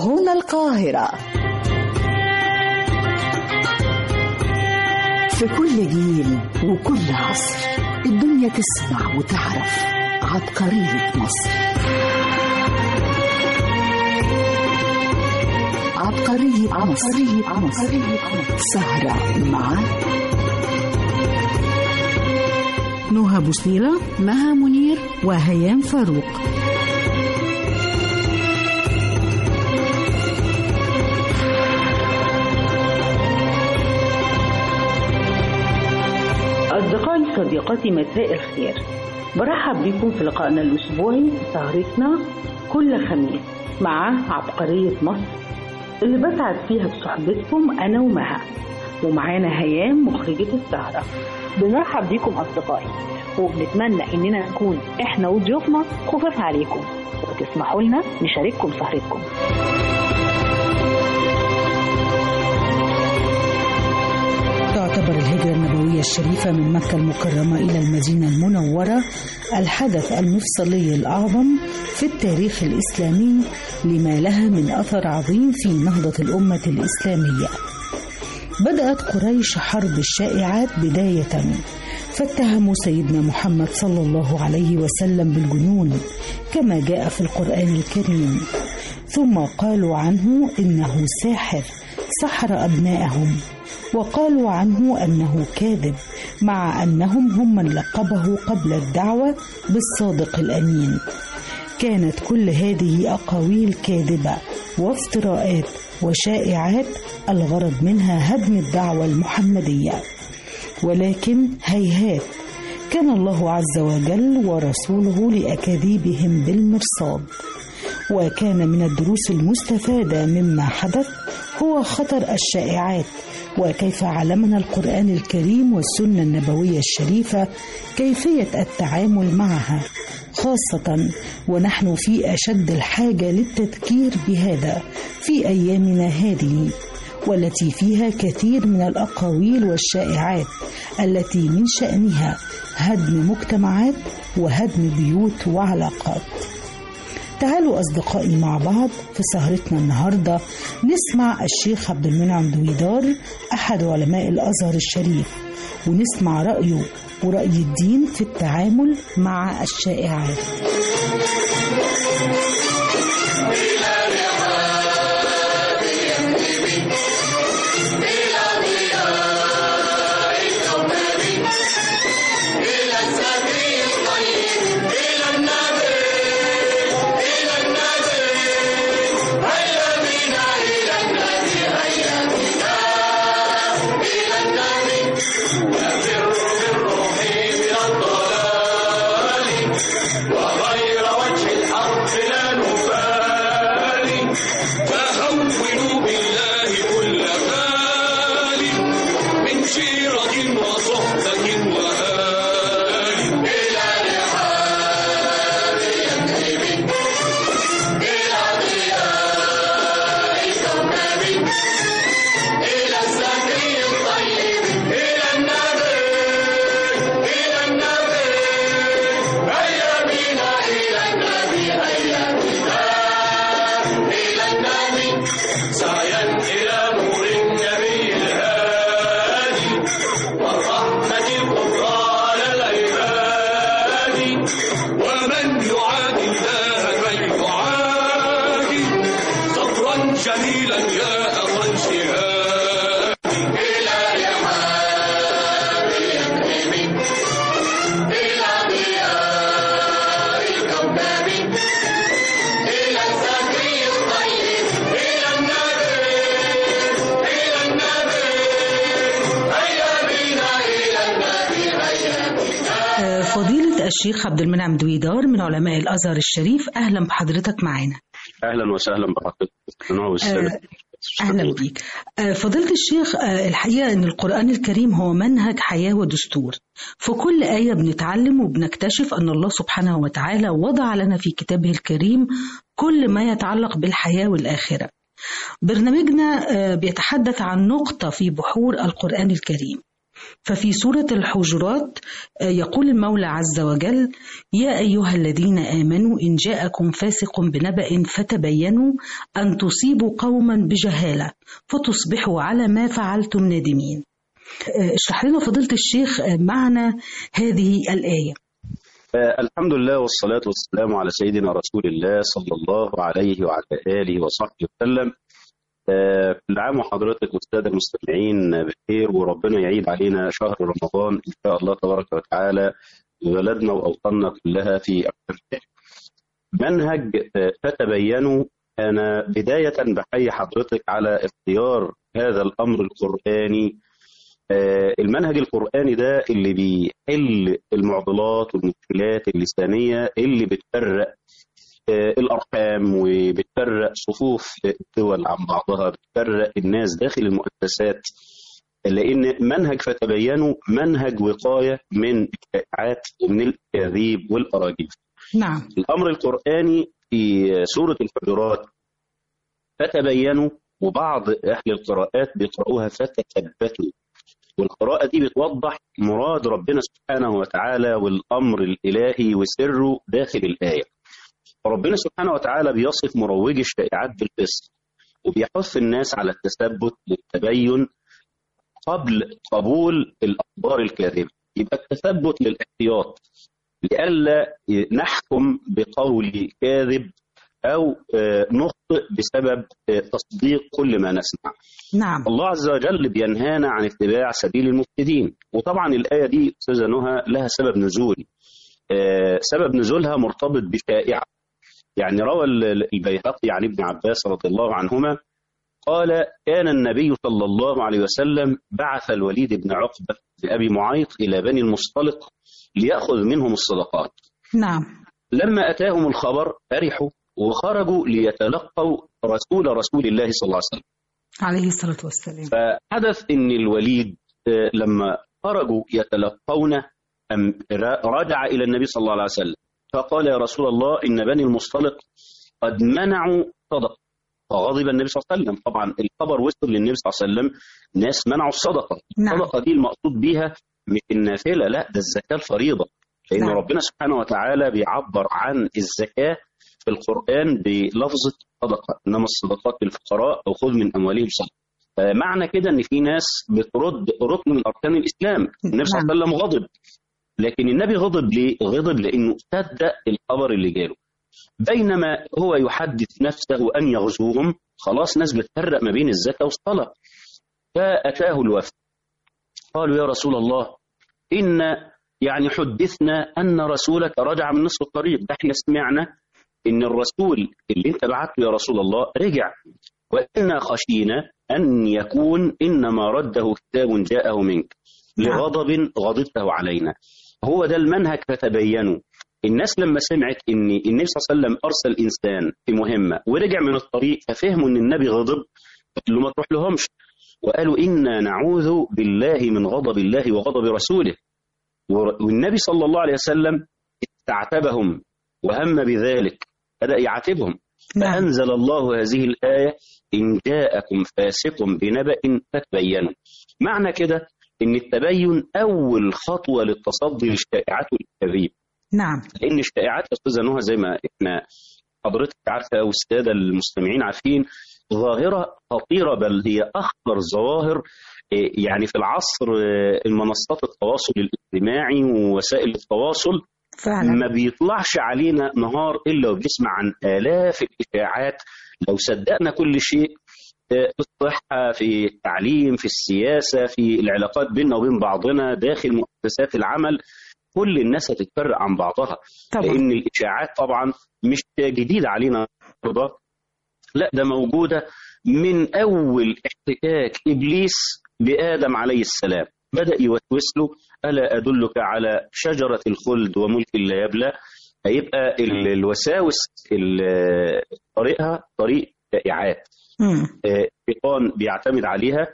هنا القاهرة في كل جيل وكل عصر الدنيا تسمع وتعرف عبقرية مصر عبقرية عبقرية مصر سهرة مع نهى بوسيلة مها منير وهيام فاروق أصدقائي صديقاتي مساء الخير برحب بكم في لقائنا الأسبوعي سهرتنا كل خميس مع عبقرية مصر اللي بسعد فيها بصحبتكم أنا ومها ومعانا هيام مخرجة السهرة بنرحب بكم أصدقائي وبنتمنى إننا نكون إحنا وضيوفنا خفاف عليكم وتسمحوا لنا نشارككم سهرتكم تعتبر الهجرة النبوية الشريفة من مكة المكرمة إلى المدينة المنورة الحدث المفصلي الأعظم في التاريخ الإسلامي لما لها من أثر عظيم في نهضة الأمة الإسلامية بدأت قريش حرب الشائعات بداية فاتهموا سيدنا محمد صلى الله عليه وسلم بالجنون كما جاء في القرآن الكريم ثم قالوا عنه إنه ساحر سحر أبناءهم وقالوا عنه أنه كاذب مع أنهم هم من لقبه قبل الدعوة بالصادق الأمين كانت كل هذه أقاويل كاذبة وافتراءات وشائعات الغرض منها هدم الدعوة المحمدية ولكن هيهات كان الله عز وجل ورسوله لأكاذيبهم بالمرصاد وكان من الدروس المستفادة مما حدث هو خطر الشائعات وكيف علمنا القرآن الكريم والسنة النبوية الشريفة كيفية التعامل معها خاصة ونحن في أشد الحاجة للتذكير بهذا في أيامنا هذه والتي فيها كثير من الأقاويل والشائعات التي من شأنها هدم مجتمعات وهدم بيوت وعلاقات تعالوا أصدقائي مع بعض في سهرتنا النهاردة نسمع الشيخ عبد المنعم دويدار أحد علماء الأزهر الشريف ونسمع رأيه ورأي الدين في التعامل مع الشائعات فضيلة الشيخ عبد المنعم دويدار من علماء الأزهر الشريف أهلا بحضرتك معنا اهلا وسهلا بحضرتك نوع آه، أهلا بيك آه، فضيلة الشيخ آه، الحقيقة أن القرآن الكريم هو منهج حياة ودستور في كل آية بنتعلم وبنكتشف أن الله سبحانه وتعالى وضع لنا في كتابه الكريم كل ما يتعلق بالحياة والآخرة برنامجنا بيتحدث عن نقطة في بحور القرآن الكريم ففي سورة الحجرات آه، يقول المولى عز وجل يا أيها الذين آمنوا إن جاءكم فاسق بنبأ فتبينوا أن تصيبوا قوما بجهالة فتصبحوا على ما فعلتم نادمين آه، اشرح لنا فضيلة الشيخ آه، معنى هذه الآية آه، الحمد لله والصلاة والسلام على سيدنا رسول الله صلى الله عليه وعلى آله وصحبه وسلم آه، كل عام وحضرتك والسادة المستمعين بخير وربنا يعيد علينا شهر رمضان إن شاء الله تبارك وتعالى بلدنا وأوطاننا كلها في أحسن حال. منهج آه، فتبينوا أنا بداية بحيي حضرتك على اختيار هذا الأمر القرآني آه، المنهج القرآني ده اللي بيحل المعضلات والمشكلات اللسانية اللي بتفرق آه، الأرقام وبتفرق صفوف الدول عن بعضها بتفرق الناس داخل المؤسسات لأن منهج فتبينوا منهج وقاية من الشائعات ومن الأكاذيب والأراجيف نعم الأمر القرآني في سورة الحجرات فتبينوا وبعض أهل القراءات بيقرأوها فتثبتوا والقراءة دي بتوضح مراد ربنا سبحانه وتعالى والأمر الإلهي وسره داخل الآية فربنا سبحانه وتعالى بيصف مروجي الشائعات بالقسط وبيحث الناس على التثبت للتبين قبل قبول الأخبار الكاذبة يبقى التثبت للاحتياط لئلا نحكم بقول كاذب أو آه، نخطئ بسبب آه، تصديق كل ما نسمع نعم الله عز وجل بينهانا عن اتباع سبيل المفسدين وطبعا الآية دي أستاذة نهى لها سبب نزول آه، سبب نزولها مرتبط بشائعة يعني روى ال- البيهقي عن ابن عباس رضي الله عنهما قال كان النبي صلى الله عليه وسلم بعث الوليد بن عقبة بأبي معيط إلى بني المصطلق ليأخذ منهم الصدقات نعم لما أتاهم الخبر فرحوا وخرجوا ليتلقوا رسول رسول الله صلى الله عليه وسلم عليه الصلاة والسلام فحدث ان الوليد آه، لما خرجوا يتلقون أم ر- رجع الى النبي صلى الله عليه وسلم فقال يا رسول الله ان بني المصطلق قد منعوا صدقه فغضب النبي صلى الله عليه وسلم طبعا الخبر وصل للنبي صلى الله عليه وسلم ناس منعوا الصدقه نعم. الصدقه دي المقصود بيها مش النافله لا ده الزكاه الفريضه لان نعم. ربنا سبحانه وتعالى بيعبر عن الزكاه في القران بلفظه صدقه انما الصدقات للفقراء او خذ من اموالهم صدقه آه، معنى كده ان في ناس بترد ركن من اركان الاسلام النبي صلى الله عليه وسلم غضب لكن النبي غضب ليه غضب لانه صدق الخبر اللي جاله بينما هو يحدث نفسه ان يغزوهم خلاص ناس بتفرق ما بين الزكاه والصلاه فاتاه الوفد قالوا يا رسول الله ان يعني حدثنا ان رسولك رجع من نصف الطريق ده احنا سمعنا ان الرسول اللي انت بعته يا رسول الله رجع وإنا خشينا أن يكون إنما رده كتاب جاءه منك لغضب غضبته علينا هو ده المنهج فتبينوا الناس لما سمعت ان النبي صلى الله عليه وسلم ارسل انسان في مهمه ورجع من الطريق ففهموا ان النبي غضب قالوا ما تروح لهمش وقالوا انا نعوذ بالله من غضب الله وغضب رسوله ور- والنبي صلى الله عليه وسلم استعتبهم وهم بذلك بدا يعاتبهم نعم فأنزل الله هذه الآية إن جاءكم فاسق بنبأ فتبينوا معنى كده إن التبين أول خطوة للتصدي للشائعات والكذب نعم لأن الشائعات يا أستاذة نهى زي ما إحنا حضرتك عارفة أو السادة المستمعين عارفين ظاهرة خطيرة بل هي أخطر ظواهر إيه، يعني في العصر إيه، المنصات التواصل الاجتماعي ووسائل التواصل فعلا ما بيطلعش علينا نهار الا وبنسمع عن الاف الاشاعات لو صدقنا كل شيء آه، في الصحه في التعليم في السياسه في العلاقات بيننا وبين بعضنا داخل مؤسسات العمل كل الناس هتتفرق عن بعضها طبعا لان الاشاعات طبعا مش جديده علينا النهارده لا ده موجوده من اول احتكاك ابليس بادم عليه السلام بدا يوسوس له الا ادلك على شجره الخلد وملك لا يبلى هيبقى ال- الوساوس ال- طريقها طريق شائعات مم. آه، الشيطان بيعتمد عليها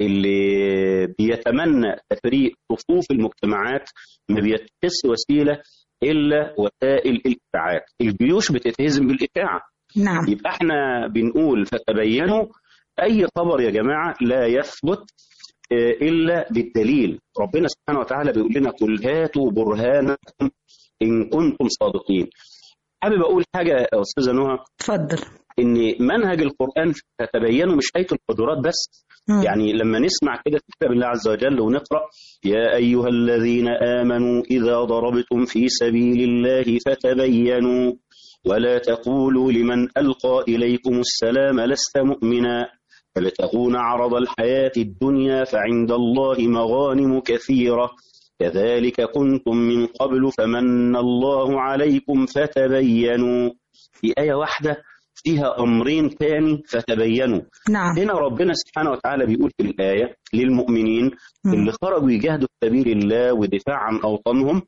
اللي بيتمنى تفريق صفوف المجتمعات ما بيتخذ وسيله الا وسائل الاشاعات الجيوش بتتهزم بالاشاعه نعم يبقى احنا بنقول فتبينوا اي خبر يا جماعه لا يثبت آه، الا بالدليل ربنا سبحانه وتعالى بيقول لنا قل هاتوا برهانكم ان كنتم صادقين حابب اقول حاجه يا استاذه نهى اتفضل ان منهج القران تتبينه مش ايه القدرات بس مم. يعني لما نسمع كده في كتاب الله عز وجل ونقرا يا ايها الذين امنوا اذا ضربتم في سبيل الله فتبينوا ولا تقولوا لمن القى اليكم السلام لست مؤمنا تبتغون عرض الحياه الدنيا فعند الله مغانم كثيره كذلك كنتم من قبل فمن الله عليكم فتبينوا في ايه واحده فيها امرين تاني فتبينوا نعم هنا ربنا سبحانه وتعالى بيقول في الآية للمؤمنين مم. اللي خرجوا يجاهدوا في سبيل الله ودفاع عن أوطانهم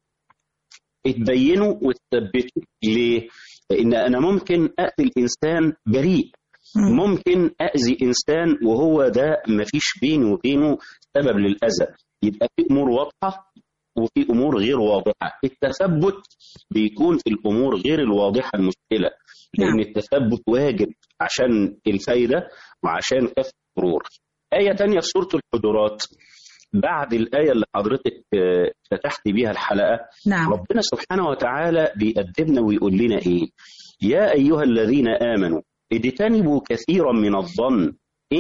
اتبينوا وتثبتوا ليه؟ لأن أنا ممكن أقتل إنسان بريء مم. ممكن أذي إنسان وهو ده مفيش بيني وبينه سبب للأذى يبقى في أمور واضحة وفي أمور غير واضحة التثبت بيكون في الأمور غير الواضحة المشكلة لأن نعم. التثبت واجب عشان الفايدة وعشان كف الغرور آية تانية في سورة الحجرات بعد الآية اللي حضرتك آه، فتحت بيها الحلقة نعم ربنا سبحانه وتعالى بيقدمنا ويقول لنا ايه يا ايها الذين امنوا اجتنبوا كثيرا من الظن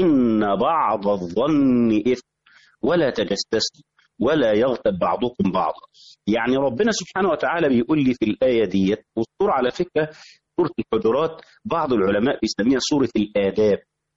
ان بعض الظن اثم ولا تجسسوا ولا يغتب بعضكم بعضا يعني ربنا سبحانه وتعالى بيقول لي في الايه ديت والسوره على فكره سوره الحجرات بعض العلماء بيسميها سوره الاداب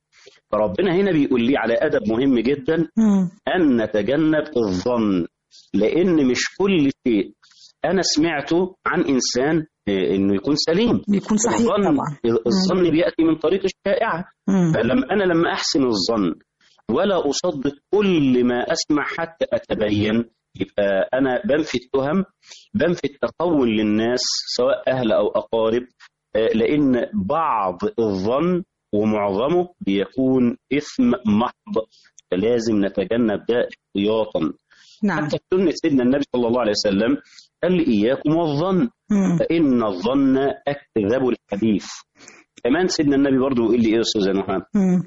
فربنا هنا بيقول لي على ادب مهم جدا مم. أن نتجنب الظن لأن مش كل شيء أنا سمعته عن إنسان آه، إنه يكون سليم بيكون صحيح الظن طبعا الظن بيأتي من طريق الشائعة مم. فلما أنا لما أحسن الظن ولا أصدق كل ما أسمع حتى أتبين يبقى أنا بنفي التهم بنفي التقول للناس سواء أهل أو أقارب آه، لأن بعض الظن ومعظمه بيكون إثم محض فلازم نتجنب ده احتياطا نعم حتى في سنة سيدنا النبي صلى الله عليه وسلم قال لي إياكم والظن مم. فإن الظن أكذب الحديث كمان سيدنا النبي برضه يقول لي إيه يا أستاذ نهى مم.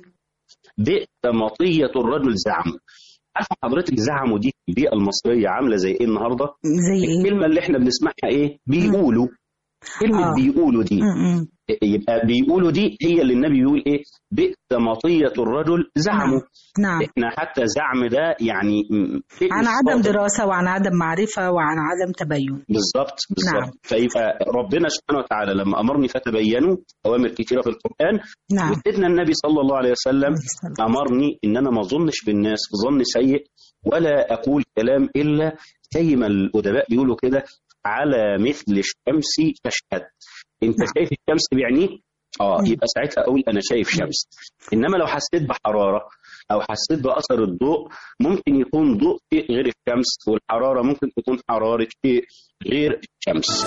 بئس مطية الرجل زعم عارفة حضرتك زعموا دي في البيئة المصرية عاملة زي إيه النهاردة زي ايه الكلمة اللي إحنا بنسمعها إيه بيقولوا كلمة آه. بيقولوا دي مم. يبقى بيقولوا دي هي اللي النبي بيقول إيه بئس مطية الرجل زعموا نعم احنا حتى زعم ده يعني م- شيء عن مش عدم صادق. دراسة وعن عدم معرفة وعن عدم تبين بالظبط بالظبط نعم. فيبقى ربنا سبحانه وتعالى لما امرني فتبينوا اوامر كثيره في القران نعم وسيدنا النبي صلى الله عليه وسلم امرني ان انا ما اظنش بالناس ظن سيء ولا اقول كلام الا زي ما الادباء بيقولوا كده على مثل الشمس تشهد انت نعم. شايف الشمس بعينيك اه مم. يبقى ساعتها اقول انا شايف شمس انما لو حسيت بحراره او حسيت باثر الضوء ممكن يكون ضوء شيء غير الشمس والحراره ممكن تكون حراره شيء غير الشمس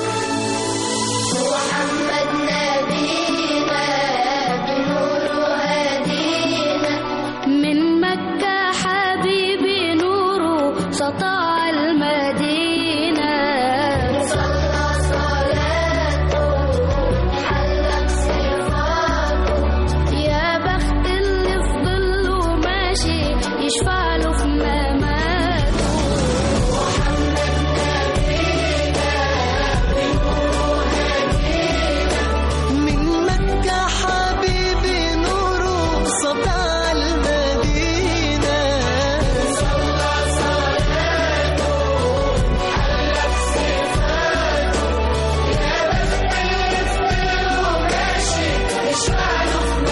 محمد نبينا بنور هدينا من مكة حبيبي نوره سطع المدينة صلى صلاته حلق صفاته يا بخت اللي في ظله ماشي يشفع له في مماته من مكة حبيبي نوره سطع المدينة صلى صلاته حلق صفاته يا بخت اللي في ظله ماشي يشفع له في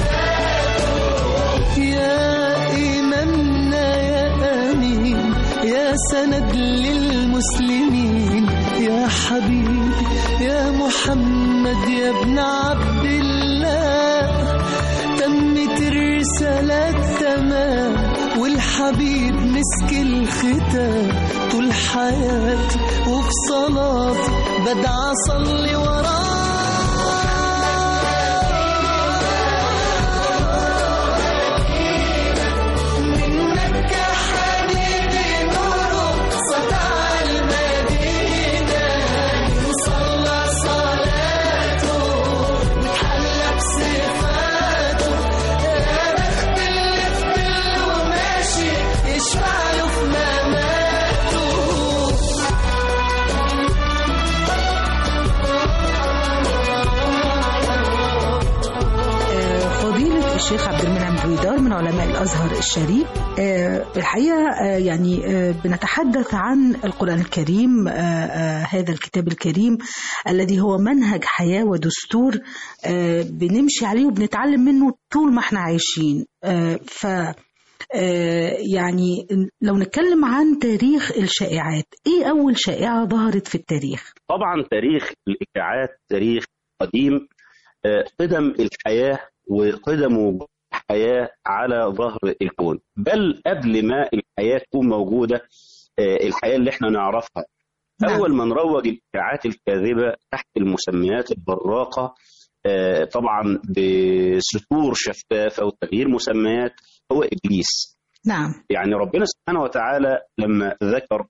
مماته يا إمامنا يا أمين يا سند للمسلمين يا حبيبي يا محمد يا ابن عبد الله تمت الرسالة تمام والحبيب مسك الختام طول حياتي وفي صلاتي بدعى أصلي وراه من مكة حبيبي نوره سطع المدينة وصلى صلاته وتحلى بصفاته يا بخت اللي في ظله ماشي يشفع الشيخ عبد المنعم دويدار من علماء الازهر الشريف آه، الحقيقه آه، يعني آه، بنتحدث عن القران الكريم آه، آه، هذا الكتاب الكريم الذي هو منهج حياه ودستور آه، بنمشي عليه وبنتعلم منه طول ما احنا عايشين آه، ف آه، يعني لو نتكلم عن تاريخ الشائعات ايه اول شائعه ظهرت في التاريخ طبعا تاريخ الاشاعات تاريخ قديم آه، قدم الحياه وقدم وجود الحياه على ظهر الكون بل قبل ما الحياه تكون موجوده آه، الحياه اللي احنا نعرفها نعم. اول من روج الاشاعات الكاذبه تحت المسميات البراقه آه، طبعا بسطور شفافه وتغيير مسميات هو ابليس نعم يعني ربنا سبحانه وتعالى لما ذكر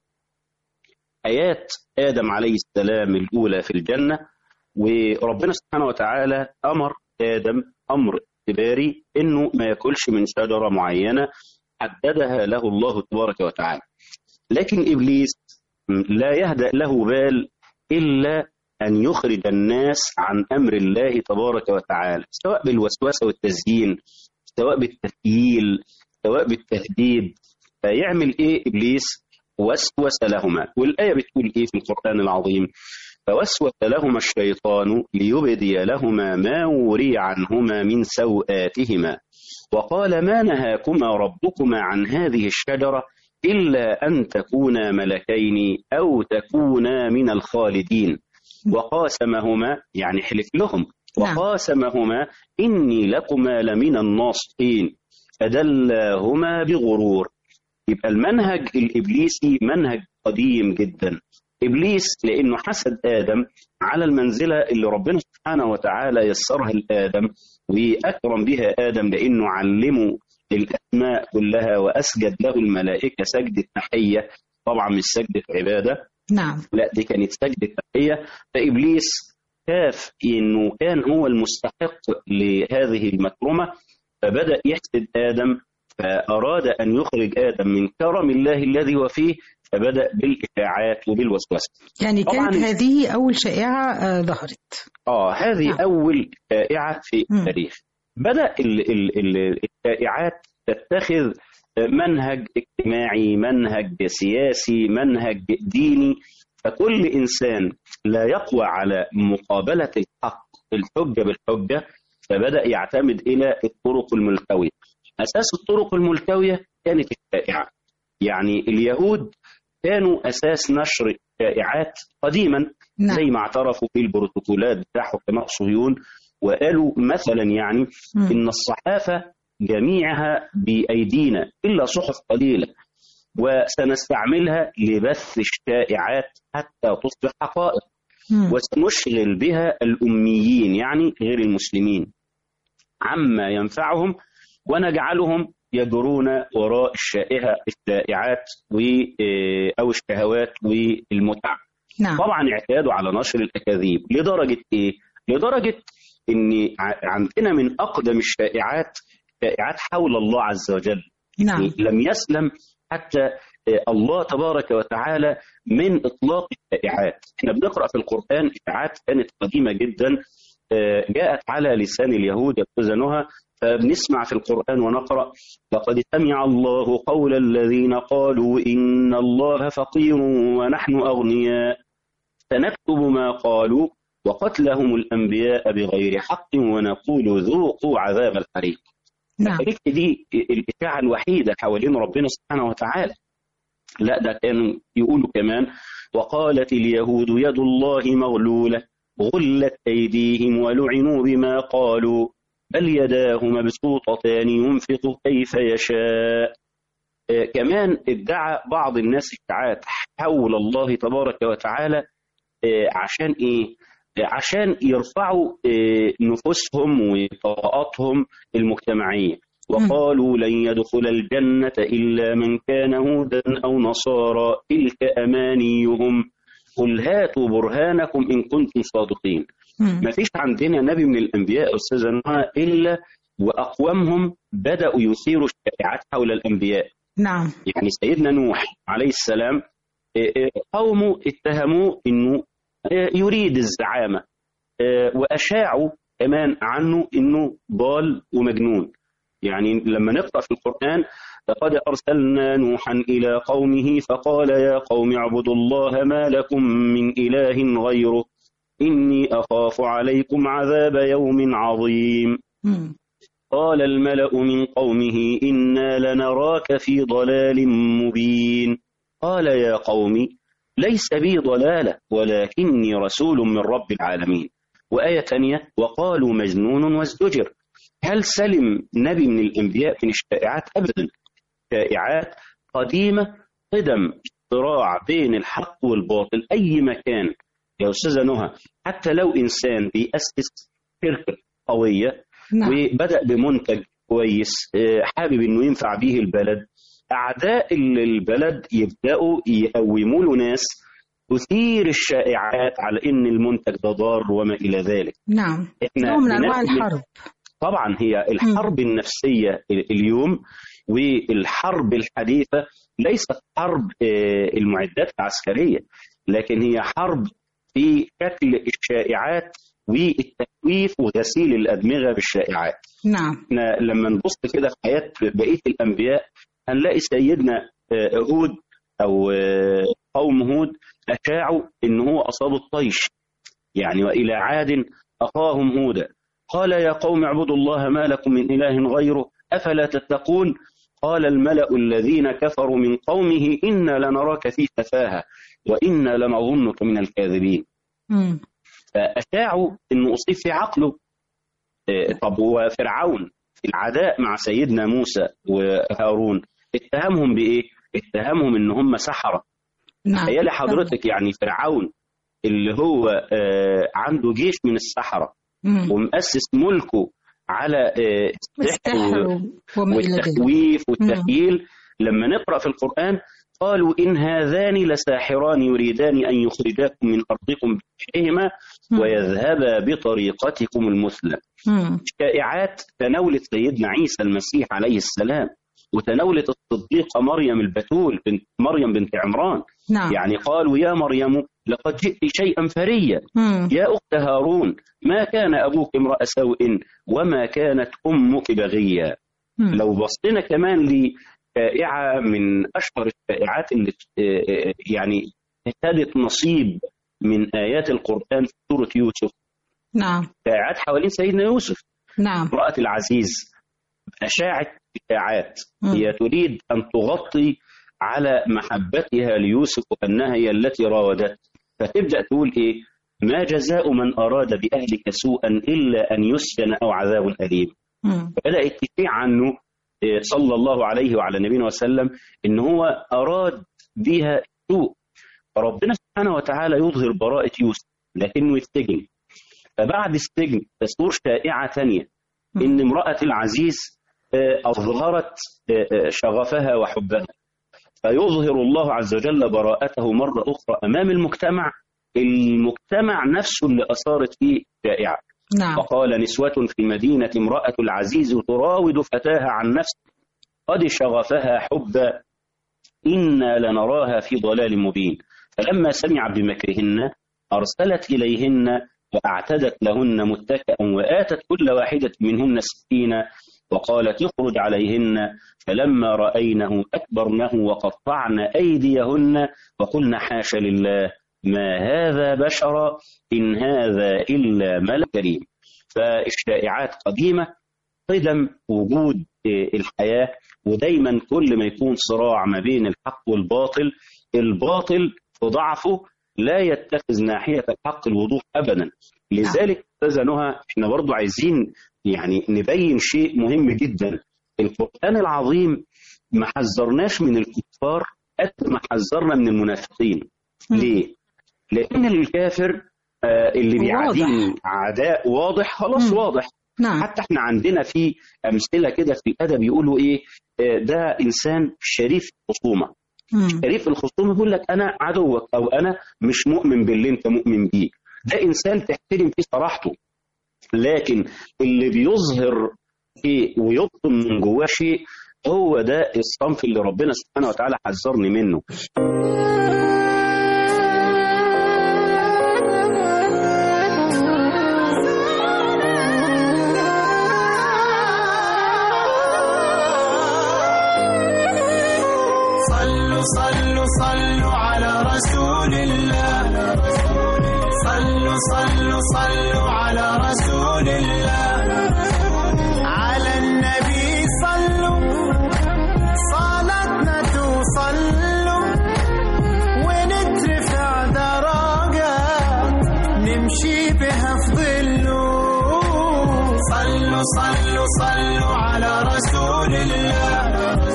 آيات آدم عليه السلام الأولى في الجنة وربنا سبحانه وتعالى أمر آدم أمر اعتباري إنه ما ياكلش من شجرة معينة حددها له الله تبارك وتعالى لكن إبليس لا يهدأ له بال إلا أن يخرج الناس عن أمر الله تبارك وتعالى سواء بالوسوسة والتزيين سواء بالتثييل سواء بالتهديد فيعمل ايه ابليس وسوس لهما والايه بتقول ايه في القران العظيم فوسوس لهما الشيطان ليبدي لهما ما وري عنهما من سوآتهما وقال ما نهاكما ربكما عن هذه الشجره الا ان تكونا ملكين او تكونا من الخالدين وقاسمهما يعني حلف لهم نعم. وقاسمهما اني لكما لمن الناصحين فدلاهما بغرور يبقى المنهج الإبليسي منهج قديم جدا إبليس لأنه حسد آدم على المنزلة اللي ربنا سبحانه وتعالى يسرها لآدم وأكرم بها آدم لأنه علمه الأسماء كلها وأسجد له الملائكة سجدة تحية طبعا مش سجدة عبادة نعم لا دي كانت سجدة تحية فإبليس شاف إنه كان هو المستحق لهذه المكرمة فبدأ يحسد آدم فأراد أن يخرج آدم من كرم الله الذي هو فيه فبدأ بالإشاعات وبالوسوسة يعني طبعاً. كانت هذه أول شائعة آه، ظهرت آه هذه نعم. أول شائعة في مم. التاريخ بدأ ال- ال- ال- الشائعات تتخذ منهج اجتماعي منهج سياسي منهج ديني فكل إنسان لا يقوى على مقابلة الحق الحجة بالحجة فبدأ يعتمد إلى الطرق الملتوية أساس الطرق الملتوية كانت الشائعة يعني اليهود كانوا أساس نشر الشائعات قديما نعم زي ما اعترفوا في البروتوكولات بتاع حكماء صهيون وقالوا مثلا يعني مم. ان الصحافه جميعها بايدينا الا صحف قليله وسنستعملها لبث الشائعات حتى تصبح حقائق مم. وسنشغل بها الاميين يعني غير المسلمين عما ينفعهم ونجعلهم يجرون وراء الشائعه الشائعات و او الشهوات والمتع نعم طبعا اعتادوا على نشر الاكاذيب لدرجه ايه؟ لدرجه ان ع- عندنا من اقدم الشائعات شائعات حول الله عز وجل نعم يعني لم يسلم حتى آه، الله تبارك وتعالى من اطلاق الشائعات احنا بنقرا في القران اشاعات كانت قديمه جدا آه، جاءت على لسان اليهود يبتزنها فبنسمع في القرآن ونقرأ لقد سمع الله قول الذين قالوا إن الله فقير ونحن أغنياء سنكتب ما قالوا وقتلهم الأنبياء بغير حق ونقول ذوقوا عذاب الحريق نعم الحريق دي الإشاعة الوحيدة حوالين ربنا سبحانه وتعالى لا ده كانوا يقولوا كمان وقالت اليهود يد الله مغلولة غلت أيديهم ولعنوا بما قالوا بل يداه مبسوطتان ينفق كيف يشاء آه، كمان ادعى بعض الناس اشاعات حول الله تبارك وتعالى آه، عشان ايه؟ آه، عشان يرفعوا آه، نفوسهم وطاقاتهم المجتمعيه وقالوا لن يدخل الجنه الا من كان هودا او نصارى تلك امانيهم قل هاتوا برهانكم ان كنتم صادقين مم. ما فيش عندنا نبي من الانبياء استاذه نهى الا واقوامهم بداوا يثيروا الشائعات حول الانبياء نعم يعني سيدنا نوح عليه السلام آه، آه، قومه اتهموه انه آه، يريد الزعامه آه، واشاعوا كمان عنه انه ضال ومجنون يعني لما نقرأ في القرآن لقد أرسلنا نوحا إلى قومه فقال يا قوم اعبدوا الله ما لكم من إله غيره إني أخاف عليكم عذاب يوم عظيم مم. قال الملأ من قومه إنا لنراك في ضلال مبين قال يا قوم ليس بي ضلالة ولكني رسول من رب العالمين وآية تانية وقالوا مجنون وازدجر هل سلم نبي من الأنبياء من الشائعات أبدا شائعات قديمة قدم صراع بين الحق والباطل أي مكان يا أستاذة نهى حتى لو إنسان بيأسس شركة قوية نعم وبدأ بمنتج كويس آه، حابب انه ينفع بيه البلد اعداء ال- البلد يبداوا يقوموا له ناس تثير الشائعات على ان المنتج ده ضار وما الى ذلك نعم احنا نوع من أنواع بناخد- الحرب طبعا هي الحرب النفسيه ال- اليوم والحرب الحديثه ليست حرب آه، المعدات العسكريه لكن هي حرب في شكل الشائعات والتكويف وغسيل الادمغه بالشائعات نعم احنا لما نبص كده في حياه بقيه الانبياء هنلاقي سيدنا آه، هود او آه، قوم هود اشاعوا ان هو اصابه الطيش يعني والى عاد اخاهم هودا قال يا قوم اعبدوا الله ما لكم من اله غيره افلا تتقون قال الملا الذين كفروا من قومه انا لنراك في سفاهه وانا لنظنك من الكاذبين مم. فاشاعوا انه اصيب في عقله آه، طب وفرعون في العداء مع سيدنا موسى وهارون اتهمهم بايه؟ اتهمهم ان هم سحره نعم تخيلي حضرتك يعني فرعون اللي هو آه، عنده جيش من السحره مم. ومؤسس ملكه على آه، السحر السحر و- وما إلى ذلك والتخويف والتخييل لما نقرا في القران قالوا ان هذان لساحران يريدان ان يخرجاكم من ارضكم بسحرهما مم. ويذهبا بطريقتكم المثلى مم. شائعات تناولت سيدنا عيسى المسيح عليه السلام وتناولت الصديقة مريم البتول بنت مريم بنت عمران نعم يعني قالوا يا مريم لقد جئت شيئا فريا مم. يا أخت هارون ما كان أبوك امرأ سوء وما كانت أمك بغيا مم. لو بصينا كمان لشائعة من أشهر الشائعات اللي آه، آه، يعني ابتدت نصيب من آيات القرآن في سورة يوسف نعم شائعات حوالين سيدنا يوسف نعم امرأة العزيز أشاعت إشاعات مم. هي تريد أن تغطي على محبتها ليوسف وأنها هي التي راودته فتبدأ تقول إيه ما جزاء من أراد بأهلك سوءا إلا أن يسجن أو عذاب أليم مم. بدأت تشيع عنه إيه، صلى الله عليه وعلى نبينا وسلم إن هو أراد بها سوء فربنا سبحانه وتعالى يظهر براءة يوسف لكنه يتسجن فبعد السجن تثور شائعة ثانية إن امرأة العزيز آه، أظهرت آه، آه، شغفها وحبها فيظهر الله عز وجل براءته مرة أخرى أمام المجتمع المجتمع نفسه اللي أثارت فيه شائعة نعم وقال نسوة في المدينة امرأة العزيز تراود فتاها عن نفسه قد شغفها حبا إنا لنراها في ضلال مبين فلما سمعت بمكرهن أرسلت إليهن وأعتدت لهن متكئا وآتت كل واحدة منهن سكينا وقالت اخرج عليهن فلما رأينه أكبرنه وقطعن أيديهن وقلن حاش لله ما هذا بشرا إن هذا إلا ملك كريم فالشائعات قديمة قدم وجود آه، الحياة ودايما كل ما يكون صراع ما بين الحق والباطل الباطل في ضعفه لا يتخذ ناحية الحق الوضوح أبدا لذلك أستاذة نهى احنا برضو عايزين يعني نبين شيء مهم جدا القرآن العظيم ما حذرناش من الكفار قد ما حذرنا من المنافقين ليه؟ لأن الكافر آه، اللي بيعاديه عداء واضح خلاص مم. واضح نعم حتى احنا عندنا في امثله كده في الادب يقولوا ايه آه، ده انسان شريف الخصومه مم. شريف الخصومه يقول لك انا عدوك او انا مش مؤمن باللي انت مؤمن بيه ده انسان تحترم فيه صراحته لكن اللي بيظهر شيء ويبطن من جواه شيء هو ده الصنف اللي ربنا سبحانه وتعالى حذرني منه صلوا صلوا على رسول الله صلوا صلوا صلوا على رسول الله على النبي صلوا صلاتنا توصلوا ونترفع درجات نمشي بها في ظله صلوا صلوا صلوا على رسول الله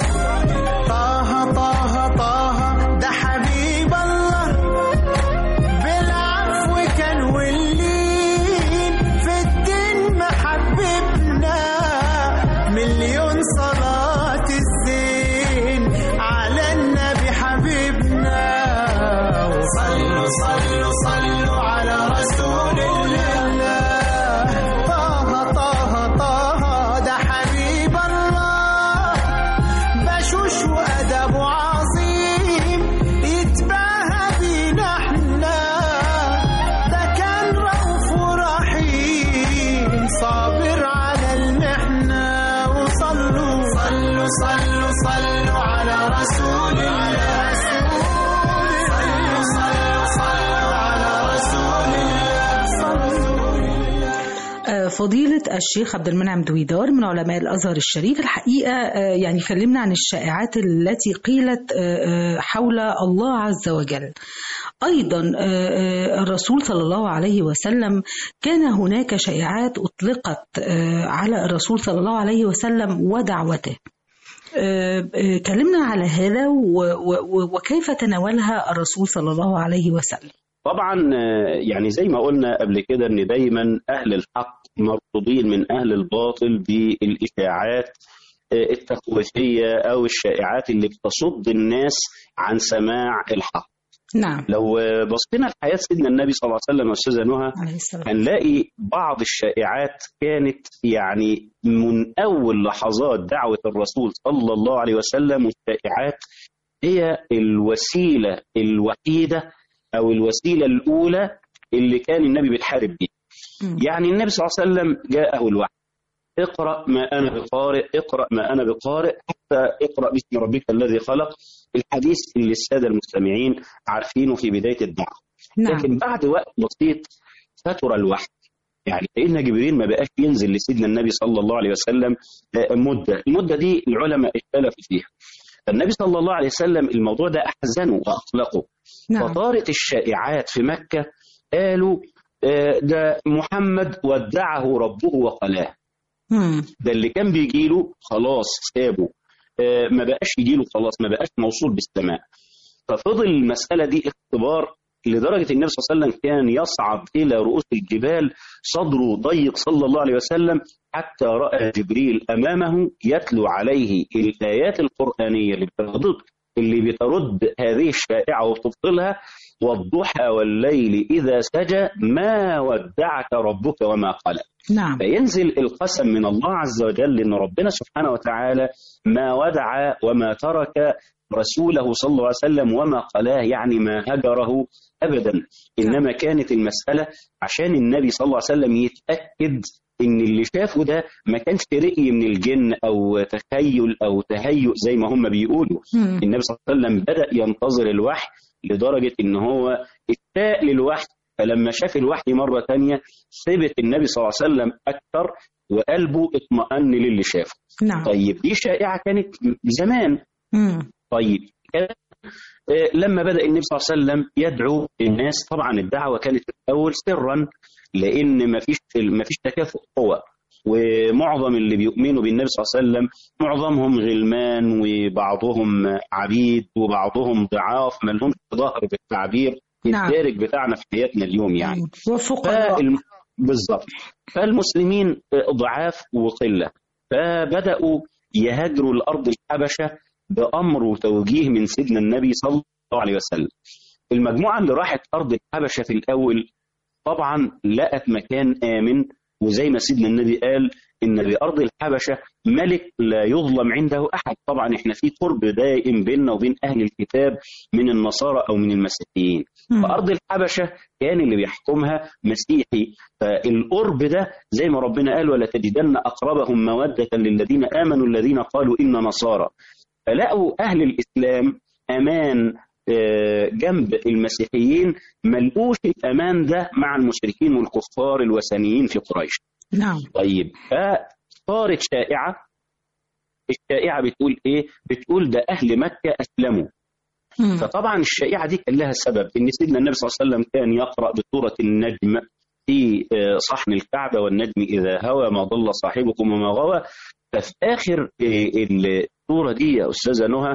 طه طه طه ده حبيب الله بالعفو كان واللين في الدين محببنا مليون صلاة الزين على النبي حبيبنا وصلوا صلوا صلوا على رسول الله طه طه طه ده حبيب الله بشوش وأدب عظيم يتباهى بينا احنا ده كان رؤوف ورحيم صابر على المحنة وصلوا صلوا صلوا صلوا على رسول الله صلوا صلوا صلوا على رسول الله صلوا آه، فضيلة الشيخ عبد المنعم دويدار من علماء الأزهر الشريف الحقيقة آه، يعني كلمنا عن الشائعات التي قيلت آه، آه، حول الله عز وجل أيضا آه، آه، الرسول صلى الله عليه وسلم كان هناك شائعات أطلقت آه، على الرسول صلى الله عليه وسلم ودعوته آه، آه، كلمنا على هذا و- و- وكيف تناولها الرسول صلى الله عليه وسلم طبعا آه، يعني زي ما قلنا قبل كده ان دايما اهل الحق مرفوضين من اهل الباطل بالاشاعات آه، التخويفيه او الشائعات اللي بتصد الناس عن سماع الحق نعم لو آه، بصينا لحياه سيدنا النبي صلى الله عليه وسلم استاذه نهى عليه السلام هنلاقي بعض الشائعات كانت يعني من اول لحظات دعوه الرسول صلى الله عليه وسلم والشائعات هي الوسيله الوحيده او الوسيله الاولى اللي كان النبي بيتحارب بيها. مم. يعني النبي صلى الله عليه وسلم جاءه الوحي اقرا ما انا بقارئ اقرا ما انا بقارئ حتى اقرا باسم ربك الذي خلق الحديث اللي الساده المستمعين عارفينه في بدايه الدعوه. نعم لكن بعد وقت بسيط فتر الوحي يعني سيدنا جبريل ما بقاش ينزل لسيدنا النبي صلى الله عليه وسلم آه، مده، المده دي العلماء اختلفوا فيها. فالنبي صلى الله عليه وسلم الموضوع ده احزنه واقلقه. نعم فطارت الشائعات في مكه قالوا آه، ده محمد ودعه ربه وقلاه. مم. ده اللي كان بيجي له خلاص سابه آه، ما بقاش يجي له خلاص ما بقاش موصول بالسماء ففضل المسألة دي اختبار لدرجة النبي صلى الله عليه وسلم كان يصعد إلى رؤوس الجبال صدره ضيق صلى الله عليه وسلم حتى رأى جبريل أمامه يتلو عليه الآيات القرآنية اللي بترد اللي بترد هذه الشائعة وتبطلها والضحى والليل إذا سجى ما ودعك ربك وما قلق نعم فينزل القسم من الله عز وجل ان ربنا سبحانه وتعالى ما ودع وما ترك رسوله صلى الله عليه وسلم وما قلاه يعني ما هجره ابدا انما كانت المساله عشان النبي صلى الله عليه وسلم يتاكد ان اللي شافه ده ما كانش رأي من الجن او تخيل او تهيؤ زي ما هم بيقولوا مم. النبي صلى الله عليه وسلم بدا ينتظر الوحي لدرجه ان هو اشتاق للوحي فلما شاف الوحي مره تانية ثبت النبي صلى الله عليه وسلم اكثر وقلبه اطمأن للي شافه نعم طيب دي شائعه كانت زمان مم. طيب كان آه، لما بدأ النبي صلى الله عليه وسلم يدعو الناس طبعا الدعوة كانت في الأول سرا لأن ما فيش ما فيش تكافؤ قوى ومعظم اللي بيؤمنوا بالنبي صلى الله عليه وسلم معظمهم غلمان وبعضهم عبيد وبعضهم ضعاف ما لهمش ظهر بالتعبير نعم. الدارج بتاعنا في حياتنا اليوم يعني وفقراء فالم... بالظبط فالمسلمين ضعاف وقله فبداوا يهاجروا الارض الحبشه بامر وتوجيه من سيدنا النبي صلى الله عليه وسلم. المجموعه اللي راحت ارض الحبشه في الاول طبعا لقت مكان امن وزي ما سيدنا النبي قال ان بارض الحبشه ملك لا يظلم عنده احد طبعا احنا في قرب دائم بيننا وبين اهل الكتاب من النصارى او من المسيحيين مم. فارض الحبشه كان اللي بيحكمها مسيحي فالقرب ده زي ما ربنا قال ولا تجدن اقربهم موده للذين امنوا الذين قالوا انا نصارى فلقوا اهل الاسلام امان آه، جنب المسيحيين ملقوش الامان ده مع المشركين والكفار الوثنيين في قريش نعم طيب فصارت شائعه الشائعه بتقول ايه بتقول ده اهل مكه اسلموا مم. فطبعا الشائعه دي كان لها سبب ان سيدنا النبي صلى الله عليه وسلم كان يقرا بسوره النجم في آه، صحن الكعبه والنجم اذا هوى ما ضل صاحبكم وما غوى ففي اخر آه، السوره دي يا استاذه نهى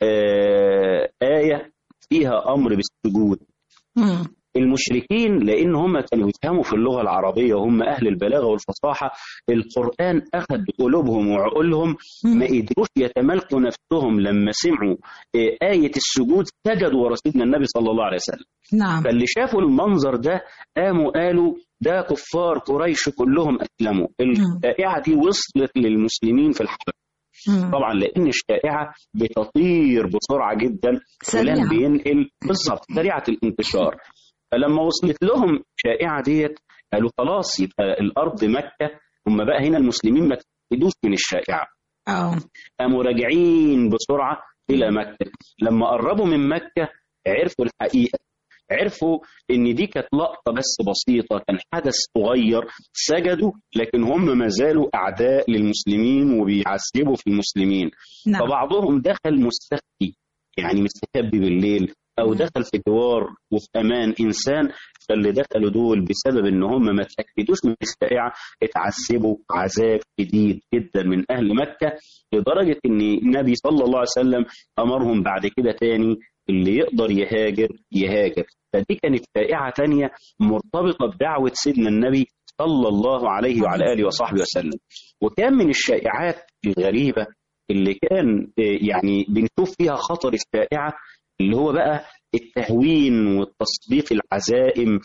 آه، ايه فيها امر بالسجود مم. المشركين لان هم كانوا يفهموا في اللغه العربيه وهم اهل البلاغه والفصاحه القران اخذ بقلوبهم وعقولهم ما قدروش يتمالكوا نفسهم لما سمعوا آه، ايه السجود سجدوا ورا سيدنا النبي صلى الله عليه وسلم نعم فاللي شافوا المنظر ده قاموا قالوا ده كفار قريش كلهم اسلموا الشائعه دي وصلت للمسلمين في الحبشه مم. طبعا لان الشائعه بتطير بسرعه جدا سريعة. فلان بينقل بالظبط سريعه الانتشار فلما وصلت لهم الشائعه ديت قالوا خلاص يبقى الارض مكه هم بقى هنا المسلمين ما تستفيدوش من الشائعه اه قاموا راجعين بسرعه الى مكه لما قربوا من مكه عرفوا الحقيقه عرفوا ان دي كانت لقطه بس بسيطه كان حدث صغير سجدوا لكن هم ما زالوا اعداء للمسلمين وبيعذبوا في المسلمين نعم فبعضهم دخل مستخفي يعني مستخبي بالليل او دخل في جوار وفي امان انسان فاللي دخلوا دول بسبب ان هم ما تاكدوش من الشائعه اتعذبوا عذاب شديد جدا من اهل مكه لدرجه ان النبي صلى الله عليه وسلم امرهم بعد كده تاني اللي يقدر يهاجر يهاجر فدي كانت شائعه تانيه مرتبطه بدعوه سيدنا النبي صلى الله عليه وعلى اله وصحبه وسلم وكان من الشائعات الغريبه اللي كان آه، يعني بنشوف فيها خطر الشائعه اللي هو بقى التهوين والتصديق العزائم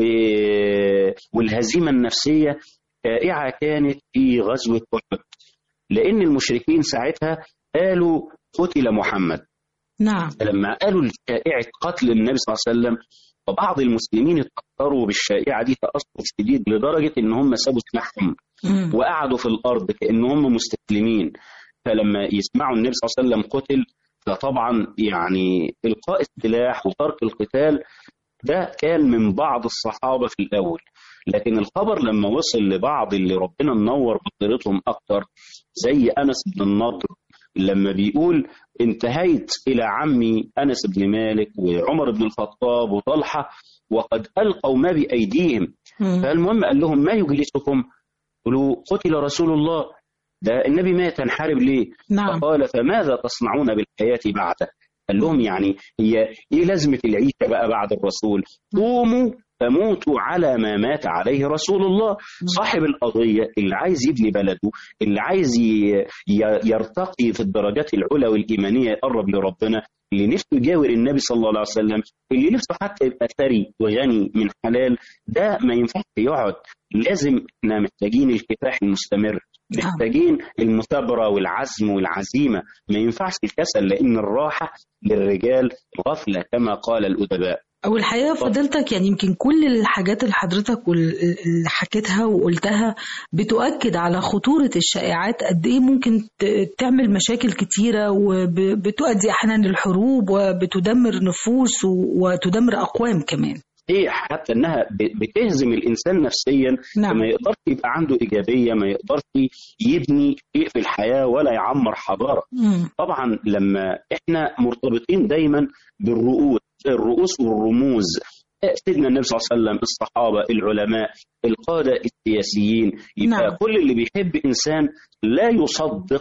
و- والهزيمه النفسيه شائعه كانت في غزوه احد لان المشركين ساعتها قالوا قتل محمد نعم لما قالوا شائعه قتل النبي صلى الله عليه وسلم فبعض المسلمين اتاثروا بالشائعه دي تاثر شديد لدرجه ان هم سابوا سلاحهم مم. وقعدوا في الارض كانهم مستسلمين فلما يسمعوا النبي صلى الله عليه وسلم قتل فطبعا يعني القاء السلاح وترك القتال ده كان من بعض الصحابه في الاول لكن الخبر لما وصل لبعض اللي ربنا منور بصيرتهم اكتر زي انس بن النضر لما بيقول انتهيت الى عمي انس بن مالك وعمر بن الخطاب وطلحه وقد القوا ما بايديهم مم. فالمهم قال لهم ما يجلسكم قالوا قتل رسول الله ده النبي مات هنحارب ليه نعم فقال فماذا تصنعون بالحياة بعده قال لهم يعني هي ايه لازمة العيشة بقى بعد الرسول قوموا فموتوا على ما مات عليه رسول الله صاحب القضية اللي عايز يبني بلده اللي عايز ي- ي- يرتقي في الدرجات العلى والإيمانية يقرب لربنا اللي نفسه يجاور النبي صلى الله عليه وسلم اللي نفسه حتى يبقى ثري وغني من حلال ده ما ينفعش يقعد لازم احنا محتاجين الكفاح المستمر نعم. محتاجين المثابرة والعزم والعزيمة ما ينفعش الكسل لأن الراحة للرجال غفلة كما قال الأدباء أو الحقيقة فضيلتك يعني يمكن كل الحاجات اللي حضرتك وال- اللي حكيتها وقلتها بتؤكد على خطورة الشائعات قد إيه ممكن ت- تعمل مشاكل كتيرة وبتؤدي أحيانا للحروب وبتدمر نفوس و- وتدمر أقوام كمان هي حتى انها ب- بتهزم الانسان نفسيا نعم ما يقدرش يبقى عنده ايجابيه ما يقدرش يبني شيء في الحياه ولا يعمر حضاره مم. طبعا لما احنا مرتبطين دايما بالرؤوس الرؤوس والرموز سيدنا النبي صلى الله عليه وسلم الصحابه العلماء القاده السياسيين يبقى نعم. كل اللي بيحب انسان لا يصدق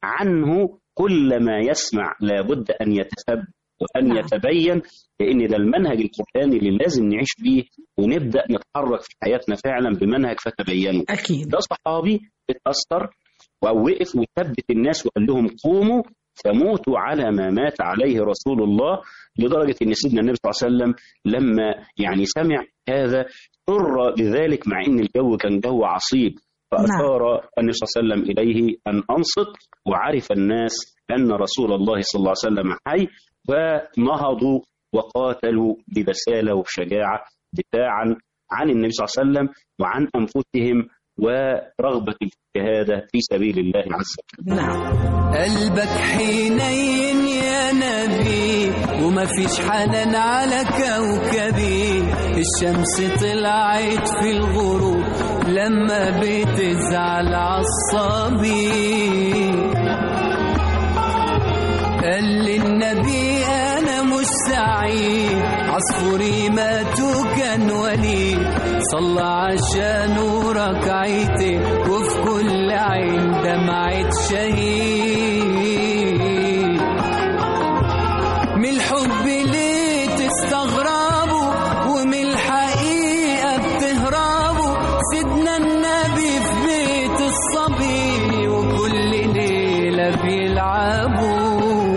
عنه كل ما يسمع لابد ان يتثبت وان نعم. يتبين لان ده المنهج القراني اللي لازم نعيش بيه ونبدا نتحرك في حياتنا فعلا بمنهج فتبينوا أكيد ده صحابي اتأثر ووقف وثبت الناس وقال لهم قوموا فموتوا على ما مات عليه رسول الله لدرجة أن سيدنا النبي صلى الله عليه وسلم لما يعني سمع هذا سر بذلك مع أن الجو كان جو عصيب فأشار النبي صلى الله عليه وسلم إليه أن أنصت وعرف الناس أن رسول الله صلى الله عليه وسلم حي ونهضوا وقاتلوا ببسالة وبشجاعة دفاعا عن النبي صلى الله عليه وسلم وعن أنفسهم ورغبة الشهادة في سبيل الله عز وجل نعم قلبك حنين يا نبي ومفيش حنان على كوكبي الشمس طلعت في الغروب لما بتزعل عصابي قال للنبي انا مش سعيد عصفوري مات وكان وليد صلى عشانه ركعتين وفي كل عين دمعة شهيد من الحب ليه تستغربوا ومن الحقيقة بتهربوا سيدنا النبي في بيت الصبي وكل ليلة بيلعبوا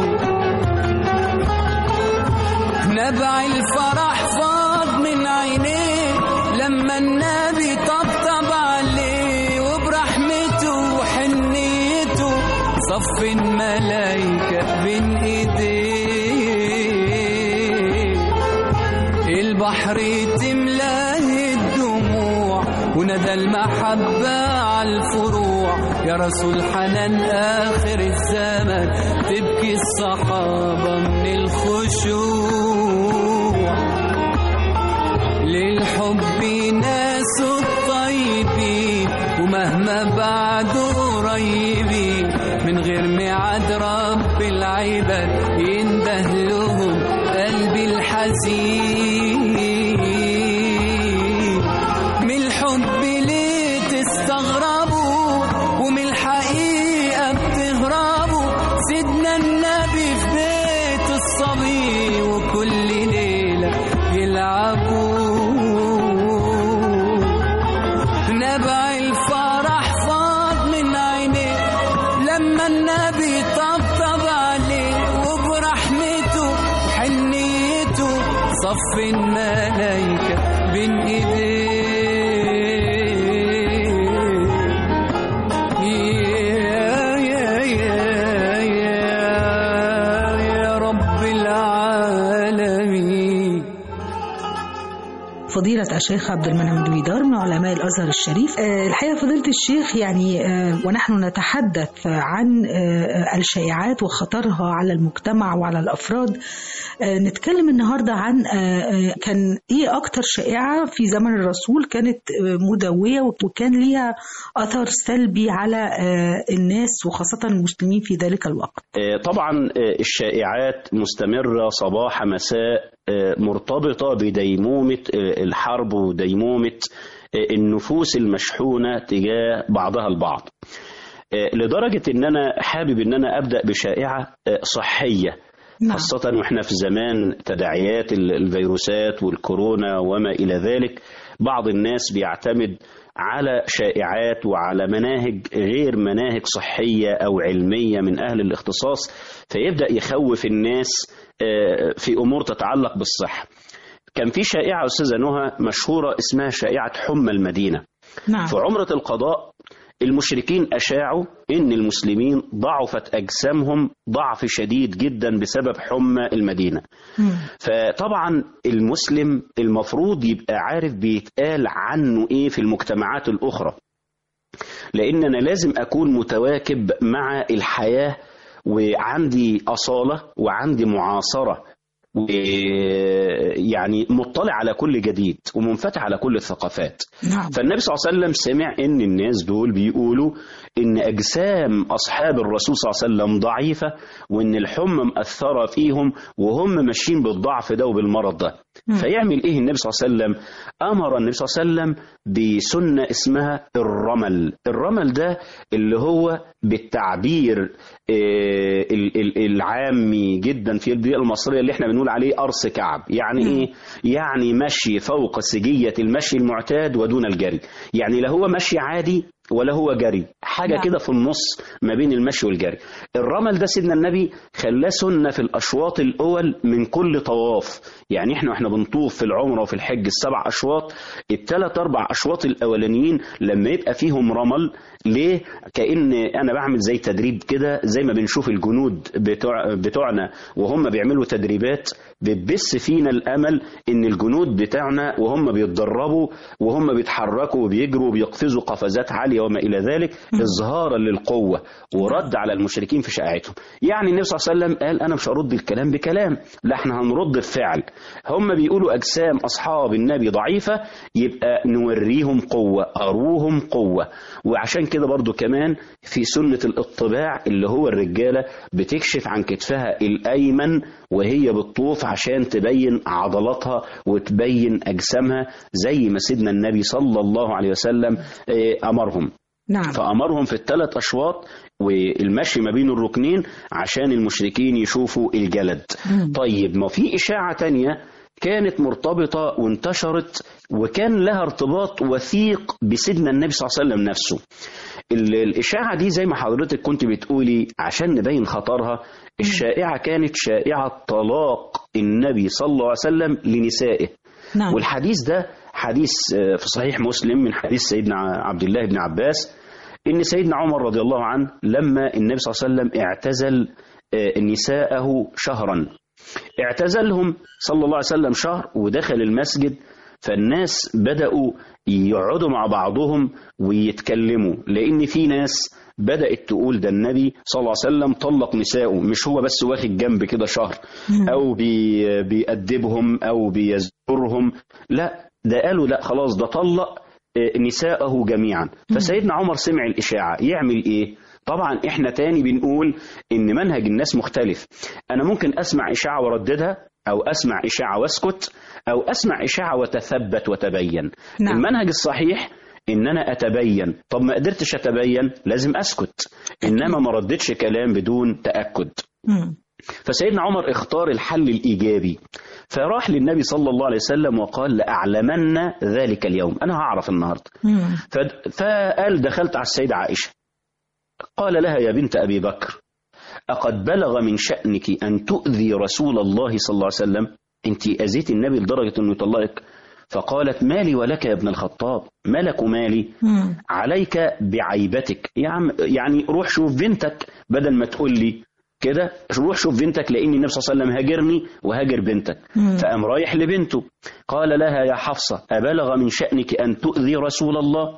نبع الفرح فاض من عينيه لما النبي طبطب عليه وبرحمته وحنيته صف الملايكة بين ايديه البحر تملاه الدموع وندى المحبة على الفروع يا رسول حنان آخر الزمن تبكي الصحابة من الخشوع للحب ناس الطيبين ومهما بعدوا قريبين من غير ميعاد رب العباد ينده لهم قلبي الحزين من الحب ليه تستغربوا ومن الحقيقة بتهربوا سيدنا النبي في بيت الصبي وكل ليلة يلعبوا نبع الفرح فاض من عينيه لما النبي طبطب عليه وبرحمته وحنيته صف الملايكة بين ايديه يا يا يا يا يا رب العالمين فضيلة الشيخ عبد المنعم دويدار من علماء الأزهر الشريف آه، الحقيقة فضيلة الشيخ يعني آه، ونحن نتحدث عن آه، الشائعات وخطرها على المجتمع وعلى الأفراد آه، نتكلم النهاردة عن آه، آه، كان إيه أكتر شائعة في زمن الرسول كانت آه، مدوية وكان ليها أثر سلبي على آه، الناس وخاصة المسلمين في ذلك الوقت آه، طبعا آه، الشائعات مستمرة صباح مساء آه، مرتبطة بديمومة آه، الحرب وديمومة آه، النفوس المشحونة تجاه بعضها البعض آه، لدرجة ان انا حابب ان انا ابدأ بشائعة آه، صحية نعم. خاصة واحنا في زمان تداعيات ال- الفيروسات والكورونا وما إلى ذلك بعض الناس بيعتمد على شائعات وعلى مناهج غير مناهج صحية أو علمية من أهل الاختصاص فيبدأ يخوف الناس آه، في أمور تتعلق بالصحة كان في شائعة أستاذة نهى مشهورة اسمها شائعة حمى المدينة نعم في عمرة القضاء المشركين أشاعوا إن المسلمين ضعفت أجسامهم ضعف شديد جدا بسبب حمى المدينة مم. فطبعا المسلم المفروض يبقى عارف بيتقال عنه إيه في المجتمعات الأخرى لأن أنا لازم أكون متواكب مع الحياة وعندي أصالة وعندي معاصرة ويعني مطلع على كل جديد ومنفتح على كل الثقافات نعم فالنبي صلى الله عليه وسلم سمع ان الناس دول بيقولوا ان اجسام اصحاب الرسول صلى الله عليه وسلم ضعيفه وان الحمى مأثره فيهم وهم ماشيين بالضعف ده وبالمرض ده فيعمل ايه النبي صلى الله عليه وسلم امر النبي صلى الله عليه وسلم بسنه اسمها الرمل الرمل ده اللي هو بالتعبير آه، ال- ال- العامي جدا في البيئه المصريه اللي احنا بنقول عليه قرص كعب يعني ايه يعني مشي فوق سجيه المشي المعتاد ودون الجري يعني لا هو مشي عادي ولا هو جري حاجة نعم. كده في النص ما بين المشي والجري الرمل ده سيدنا النبي خلاه سنة في الأشواط الأول من كل طواف يعني احنا واحنا بنطوف في العمرة وفي الحج السبع أشواط الثلاث أربع أشواط الأولانيين لما يبقى فيهم رمل ليه كأن أنا بعمل زي تدريب كده زي ما بنشوف الجنود بتوع بتوعنا وهم بيعملوا تدريبات بتبث فينا الأمل إن الجنود بتاعنا وهم بيتدربوا وهم بيتحركوا وبيجروا وبيقفزوا قفزات عالية عالية وما إلى ذلك إظهارا للقوة ورد على المشركين في شائعتهم يعني النبي صلى الله عليه وسلم قال أنا مش هرد الكلام بكلام لا احنا هنرد بفعل هم بيقولوا أجسام أصحاب النبي ضعيفة يبقى نوريهم قوة أروهم قوة وعشان كده برضو كمان في سنة الاطباع اللي هو الرجالة بتكشف عن كتفها الأيمن وهي بتطوف عشان تبين عضلاتها وتبين أجسامها زي ما سيدنا النبي صلى الله عليه وسلم آه، أمرهم نعم فأمرهم في الثلاث أشواط والمشي ما بين الركنين عشان المشركين يشوفوا الجلد طيب ما في إشاعة تانية كانت مرتبطة وانتشرت وكان لها ارتباط وثيق بسيدنا النبي صلى الله عليه وسلم نفسه ال- الإشاعة دي زي ما حضرتك كنت بتقولي عشان نبين خطرها الشائعة كانت شائعة طلاق النبي صلى الله عليه وسلم لنسائه نعم والحديث ده حديث آه، في صحيح مسلم من حديث سيدنا عبد الله بن عباس ان سيدنا عمر رضي الله عنه لما النبي صلى الله عليه وسلم اعتزل آه، نساءه شهرا اعتزلهم صلى الله عليه وسلم شهر ودخل المسجد فالناس بدأوا يقعدوا مع بعضهم ويتكلموا لأن في ناس بدأت تقول ده النبي صلى الله عليه وسلم طلق نسائه مش هو بس واخد جنب كده شهر أو بي بيأدبهم أو بيزورهم لا ده قالوا لا خلاص ده طلق آه، نساءه جميعا فسيدنا عمر سمع الإشاعة يعمل إيه طبعا احنا تاني بنقول ان منهج الناس مختلف انا ممكن اسمع اشاعه وارددها او اسمع اشاعه واسكت او اسمع اشاعه وتثبت وتبين نعم. المنهج الصحيح ان انا اتبين طب ما قدرتش اتبين لازم اسكت انما ما ردتش كلام بدون تاكد مم. فسيدنا عمر اختار الحل الإيجابي فراح للنبي صلى الله عليه وسلم وقال لأعلمن ذلك اليوم أنا هعرف النهاردة مم. فد- فقال دخلت على السيدة عائشة قال لها يا بنت أبي بكر أقد بلغ من شأنك أن تؤذي رسول الله صلى الله عليه وسلم أنت أذيت النبي لدرجة أنه يطلقك فقالت مالي ولك يا ابن الخطاب ملك مالي مم. عليك بعيبتك يا عم يعني روح شوف بنتك بدل ما تقول لي كده روح شوف بنتك لان النبي صلى الله عليه وسلم هاجرني وهاجر بنتك مم. فقام رايح لبنته قال لها يا حفصه ابلغ من شانك ان تؤذي رسول الله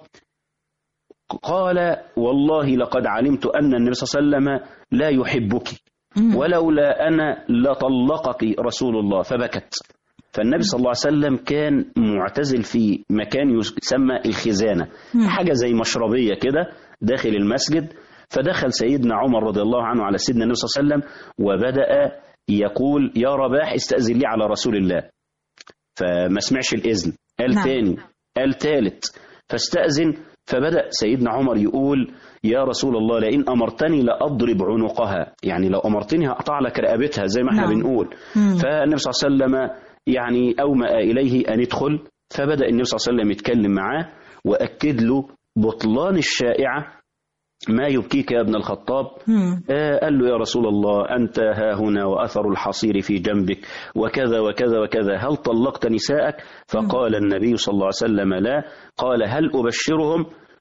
قال والله لقد علمت ان النبي صلى الله عليه وسلم لا يحبك مم. ولولا أنا لطلقك رسول الله فبكت فالنبي صلى الله عليه وسلم كان معتزل في مكان يسمى الخزانة مم. حاجة زي مشربية كده داخل المسجد فدخل سيدنا عمر رضي الله عنه على سيدنا النبي صلى الله عليه وسلم وبدأ يقول يا رباح استأذن لي على رسول الله فما سمعش الإذن قال نعم. تاني قال تالت فاستأذن فبدأ سيدنا عمر يقول يا رسول الله لئن أمرتني لأضرب عنقها يعني لو أمرتني هقطع لك رقبتها زي ما احنا نعم. بنقول مم. فالنبي صلى الله عليه وسلم يعني أومأ إليه أن يدخل فبدأ النبي صلى الله عليه وسلم يتكلم معاه وأكد له بطلان الشائعة ما يبكيك يا ابن الخطاب مم. آه، قال له يا رسول الله أنت ها هنا وأثر الحصير في جنبك وكذا وكذا وكذا هل طلقت نساءك فقال النبي صلى الله عليه وسلم لا قال هل أبشرهم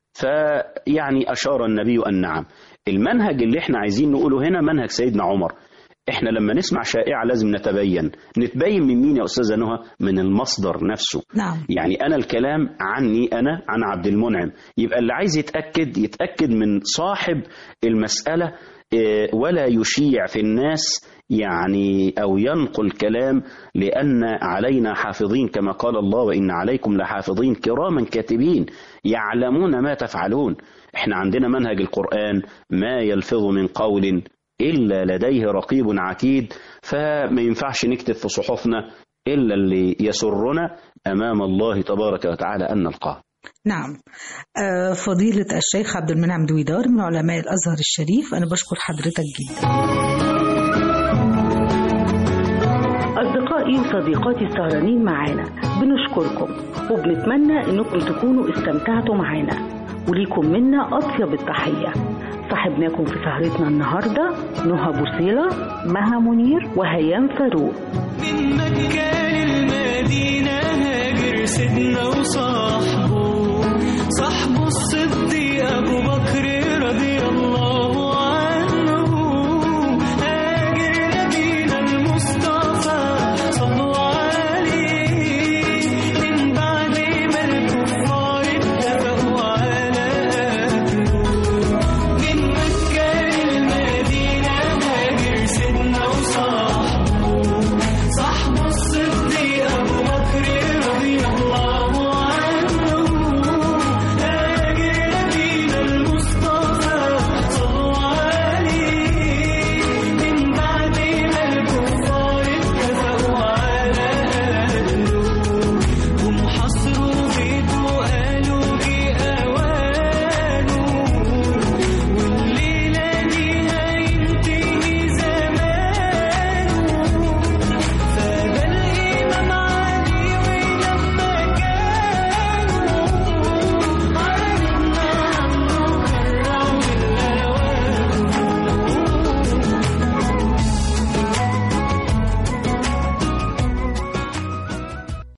فيعني أشار النبي أن نعم المنهج اللي احنا عايزين نقوله هنا منهج سيدنا عمر احنا لما نسمع شائعة لازم نتبين نتبين من مين يا أستاذة نهى من المصدر نفسه نعم يعني أنا الكلام عني أنا عن عبد المنعم يبقى اللي عايز يتأكد يتأكد من صاحب المسألة إيه، ولا يشيع في الناس يعني أو ينقل كلام لأن علينا حافظين كما قال الله وإن عليكم لحافظين كراما كاتبين يعلمون ما تفعلون احنا عندنا منهج القرآن ما يلفظ من قول إلا لديه رقيب عتيد فما ينفعش نكتب في صحفنا إلا اللي يسرنا أمام الله تبارك وتعالى أن نلقاه نعم آه، فضيلة الشيخ عبد المنعم دويدار من علماء الأزهر الشريف أنا بشكر حضرتك جدا أصدقائي وصديقاتي السهرانين معانا بنشكركم وبنتمنى إنكم تكونوا استمتعتوا معانا وليكم منا أطيب التحية صاحبناكم في سهرتنا النهاردة نهى بوصيلة مها منير وهيام فاروق من مكة للمدينة هاجر سيدنا وصاح